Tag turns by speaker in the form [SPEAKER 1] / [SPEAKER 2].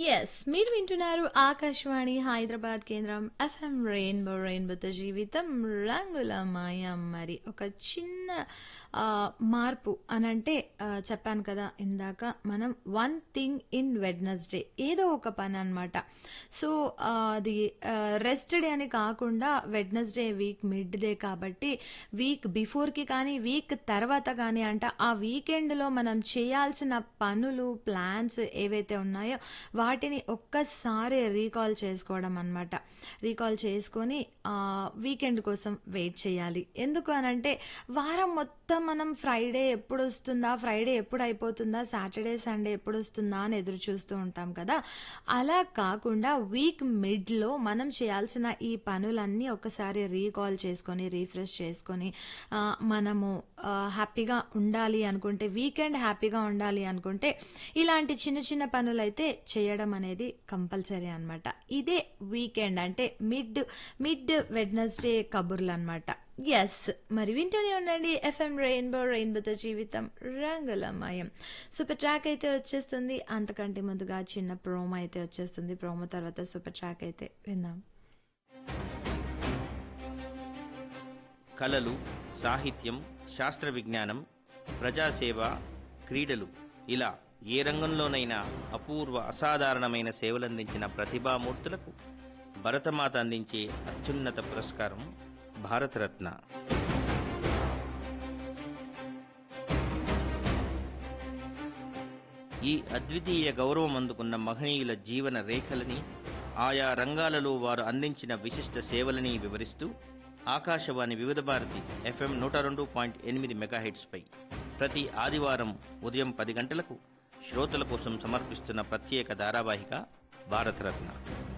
[SPEAKER 1] yes మీరు వింటున్నారు ఆకాశవాణి హైదరాబాద్ కేంద్రం ఎఫ్ఎం రెయిన్బో రెయిన్బోతో జీవితం రంగుల మాయం మరి ఒక చిన్న ఆ, మార్పు అనంటే ఆ, చెప్పాను కదా ఇందాక మనం వన్ థింగ్ ఇన్ వెడ్నెస్డే ఏదో ఒక పని అనమాట సో ఆ, అది రెస్ట్ డే అని కాకుండా వెడ్నెస్డే వీక్ మిడ్ డే కాబట్టి వీక్ బిఫోర్కి కానీ వీక్ తర్వాత కానీ అంట ఆ వీకెండ్లో మనం చేయాల్సిన పనులు ప్లాన్స్ ఏవైతే ఉన్నాయో వాటిని ఒక్కసారి రీకాల్ చేసుకోవడం అనమాట రీకాల్ చేసుకొని వీకెండ్ కోసం వెయిట్ చేయాలి ఎందుకు అనంటే వారం మొత్తం మనం ఫ్రైడే ఎప్పుడు వస్తుందా ఫ్రైడే ఎప్పుడు అయిపోతుందా సాటర్డే సండే ఎప్పుడు వస్తుందా అని ఎదురు చూస్తూ ఉంటాం కదా అలా కాకుండా వీక్ మిడ్లో మనం చేయాల్సిన ఈ పనులన్నీ ఒకసారి రీకాల్ చేసుకొని రీఫ్రెష్ చేసుకొని ఆ, మనము ఆ, హ్యాపీగా ఉండాలి అనుకుంటే వీకెండ్ హ్యాపీగా ఉండాలి అనుకుంటే ఇలాంటి చిన్న చిన్న పనులైతే చేయడం అనేది కంపల్సరీ అన్నమాట ఇదే వీకెండ్ అంటే మిడ్ మిడ్ వెడ్నెస్డే కబుర్లు అనమాట ఎస్ మరి వింటూనే ఉండండి ఎఫ్ఎం రెయిన్బో రెయిన్బోతో జీవితం రంగులమయం సూపర్ ట్రాక్ అయితే వచ్చేస్తుంది అంతకంటే ముందుగా చిన్న ప్రోమో అయితే వచ్చేస్తుంది ప్రోమో తర్వాత సూపర్ ట్రాక్ అయితే విందాం
[SPEAKER 2] కళలు సాహిత్యం శాస్త్ర విజ్ఞానం ప్రజాసేవ క్రీడలు ఇలా ఏ రంగంలోనైనా అపూర్వ అసాధారణమైన సేవలందించిన ప్రతిభామూర్తులకు భరతమాత అందించే అత్యున్నత పురస్కారం భారతరత్న ఈ అద్వితీయ గౌరవం అందుకున్న మహనీయుల జీవన రేఖలని ఆయా రంగాలలో వారు అందించిన విశిష్ట సేవలని వివరిస్తూ ఆకాశవాణి వివిధ భారతి ఎఫ్ఎం నూట రెండు పాయింట్ ఎనిమిది మెగాహెట్స్పై ప్రతి ఆదివారం ఉదయం పది గంటలకు శ్రోతల కోసం సమర్పిస్తున్న ప్రత్యేక ధారావాహిక భారతరత్న